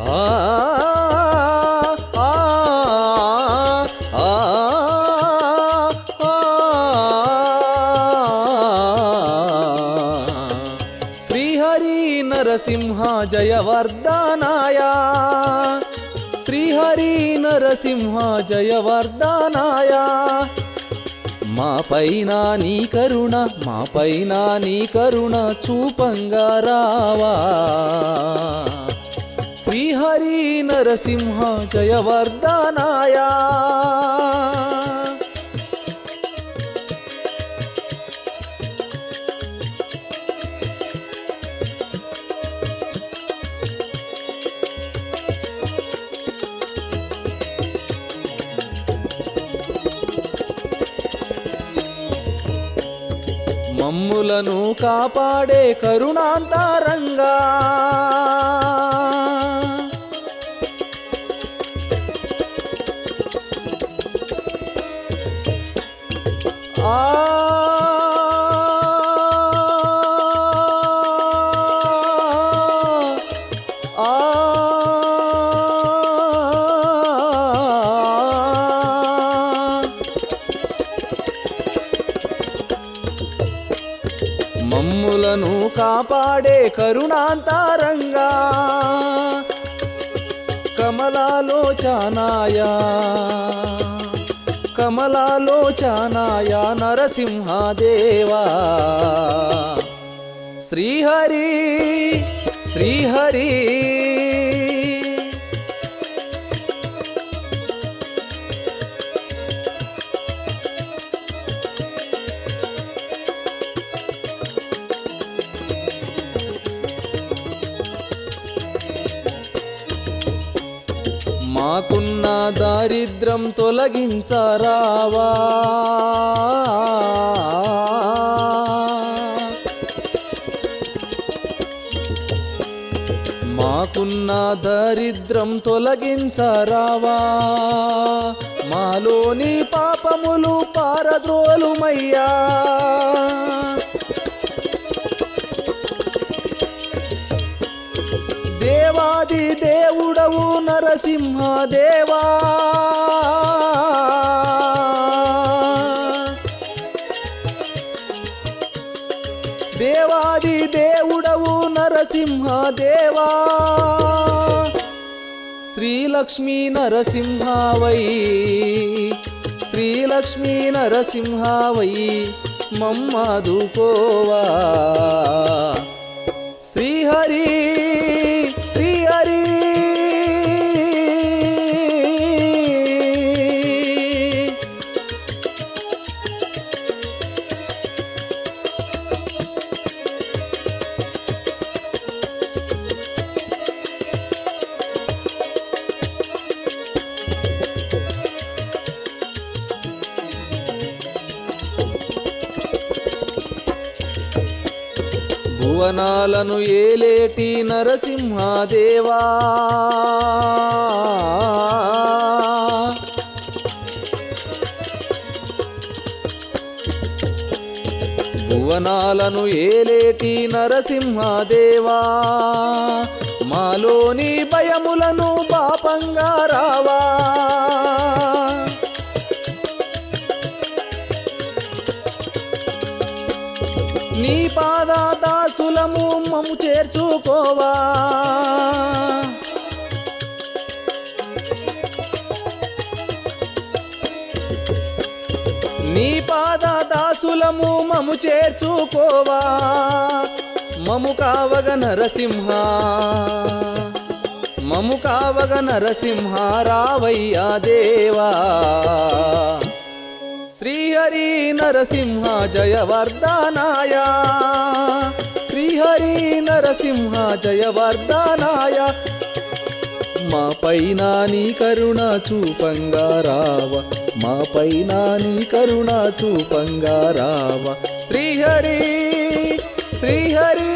ఆ ఆ ఆ శ్రీహరి నరసింహ జయవర్ధనాయ శ్రీహరి నరసింహ జయవర్ధనాయ మా పైన నీ కరుణ మా పైన నీ కరుణ చూపంగా రావా శ్రీహరి నరసింహ జయవర్ధనాయ మమ్ములను కాపాడే కరుణాంతరంగా ఆ ఆ మమ్ములను కాపాడే కరుణాంతరంగా కమలాలోచనాయ కమలాలోచనాయ నరసింహదేవా శ్రీహరి శ్రీహరి మాకున్న దారిద్రం తొలగించరావా మాకున్న దరిద్రం తొలగించరావా మాలోని పాపములు పారద్రోలుమయ్యా దేవాది దేవుడవు నరసింహ దేవా దేవాది దేవుడవు నరసింహ దేవా శ్రీలక్ష్మీ నరసింహావై శ్రీలక్ష్మీ నరసింహావై మమ్మదుకోవా శ్రీహరి శ్రీహరి భువనాలను ఏలేటి నరసింహదేవా భువనాలను ఏలేటి నరసింహదేవా మాలోని భయములను పాపంగా రావా నీ పాద దాసులము మము చేర్చుకోవా నీ పాద దాసులము మము చేర్చుకోవా మము కావగ నరసింహ మము కావగ నరసింహ రావయ్యా దేవా శ్రీహరి నరసింహ జయవర్ధనాయ శ్రీహరి నరసింహ జయవర్ధనాయ మా పైన నీ కరుణ చూపంగా రావ మా పైన నీ కరుణ చూపంగా రావ శ్రీహరి శ్రీహరి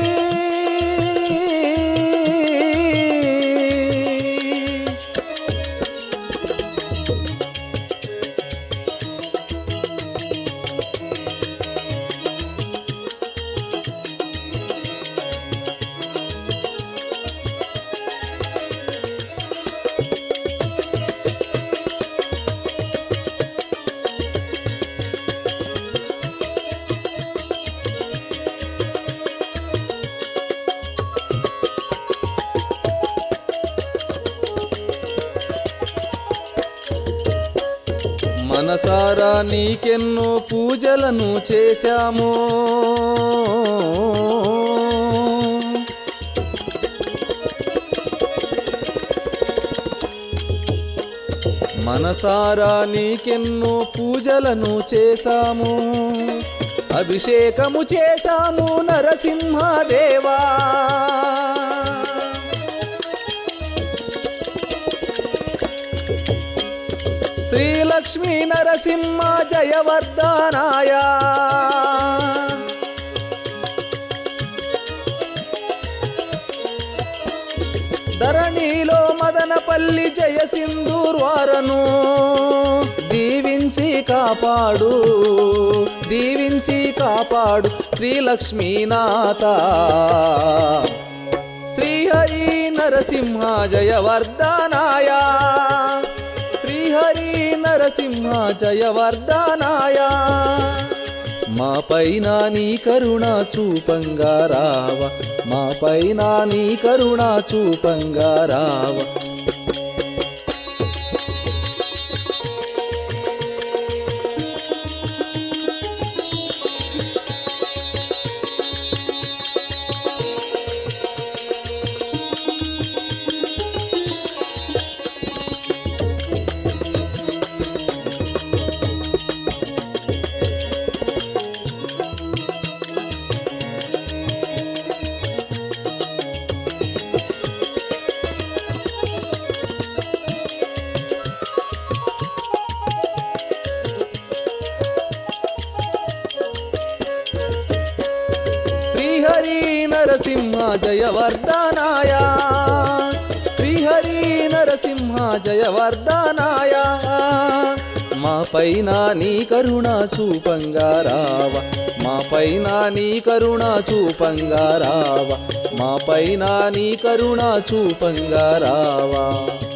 మనసారా నీకెన్నో పూజలను చేశాము మనసారా నీకెన్నో పూజలను చేశాము అభిషేకము చేశాము నరసింహదేవా శ్రీలక్ష్మీ నరసింహ జయవర్ధనాయ ధరణిలో మదనపల్లి జయ సింధూర్వారను దీవించి కాపాడు దీవించి కాపాడు శ్రీలక్ష్మీనాథ శ్రీహరి నరసింహ జయవర్ధనాయ శ్రీహరి నరసింహ జయవర్ధనాయ మా పైన నీ కరుణ చూపంగా రావ మా పైన నీ కరుణ చూపంగా రావ శ్రీహరి నరసింహ జయవర్ధనాయ శ్రీహరి నరసింహ జయవర్ధనాయ మా పైన నీ కరుణ చూపంగా రావ మా పైన నీ కరుణ చూపంగా రావ మా పైన నీ కరుణ చూపంగా రావా